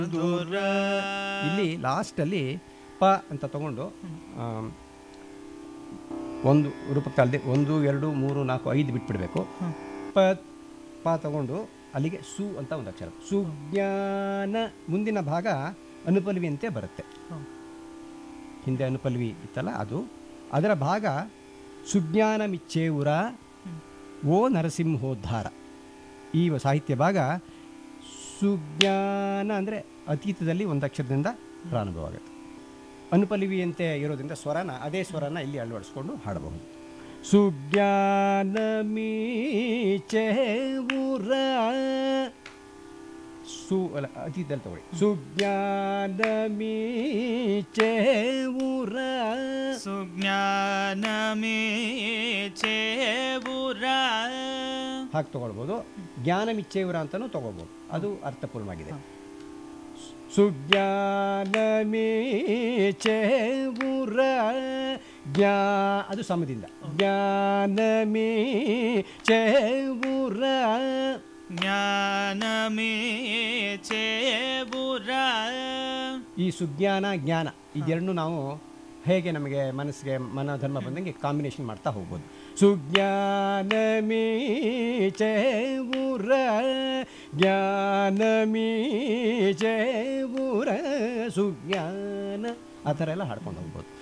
ದೂರ ಇಲ್ಲಿ ಲಾಸ್ಟಲ್ಲಿ ಪ ಅಂತ ತಗೊಂಡು ಆಮ್, ಒಂದು ರೂಪಕ್ಕಲ್ಲದೆ ಒಂದು ಎರಡು ಮೂರು ನಾಲ್ಕು ಐದು ಬಿಟ್ಬಿಡಬೇಕು ಪ ಪ ತಗೊಂಡು ಅಲ್ಲಿಗೆ ಸು ಅಂತ ಒಂದು ಅಕ್ಷರ ಸುಜ್ಞಾನ ಮುಂದಿನ ಭಾಗ ಅನುಪಲ್ವಿಯಂತೆ ಬರುತ್ತೆ ಹಿಂದೆ ಅನುಪಲ್ವಿ ಇತ್ತಲ್ಲ ಅದು ಅದರ ಭಾಗ ಸುಜ್ಞಾನ ಮಿಚ್ಚೇವುರ ಓ ನರಸಿಂಹೋದ್ಧಾರ ಈ ಸಾಹಿತ್ಯ ಭಾಗ ಸುಜ್ಞಾನ ಅಂದರೆ ಅತೀತದಲ್ಲಿ ಒಂದು ಅಕ್ಷರದಿಂದ ಪ್ರಾರಂಭವಾಗುತ್ತೆ ಅನುಪಲಿವಿಯಂತೆ ಇರೋದ್ರಿಂದ ಸ್ವರನ ಅದೇ ಸ್ವರನ ಇಲ್ಲಿ ಅಳವಡಿಸ್ಕೊಂಡು ಹಾಡಬಹುದು ಸುಜ್ಞಾನ ಮೀಚೇವುರ ಸು ಅಲ್ಲ ಅತೀತದಲ್ಲಿ ತಗೊಳ್ಳಿ ಸುಜ್ಞಾನ ಮೀಚೇವುರ ಸುಜ್ಞಾನಮೇ ಚೇಬುರ ಹಾಗೆ ತಗೊಳ್ಬೋದು ಜ್ಞಾನ ಮಿಚ್ಚೇವರ ಅಂತಲೂ ತಗೋಬೋದು ಅದು ಅರ್ಥಪೂರ್ಣವಾಗಿದೆ ಸುಜ್ಞಾನಮೇ ಚೇವುರ ಜ್ಞಾ ಅದು ಸಮದಿಂದ ಜ್ಞಾನಮೇ ಚೇವುರ ಜ್ಞಾನಮೇ ಚೇಬುರ ಈ ಸುಜ್ಞಾನ ಜ್ಞಾನ ಇದೆರಡನ್ನೂ ನಾವು ಹೇಗೆ ನಮಗೆ ಮನಸ್ಸಿಗೆ ಮನೋಧರ್ಮ ಬಂದಂಗೆ ಕಾಂಬಿನೇಷನ್ ಮಾಡ್ತಾ ಹೋಗ್ಬೋದು ಸುಜ್ಞಾನಮೀ ಚೇವುರ ಜ್ಞಾನಮೀ ಚೇವುರ ಸುಜ್ಞಾನ ಆ ಥರ ಎಲ್ಲ ಹಾಡ್ಕೊಂಡು ಹೋಗ್ಬೋದು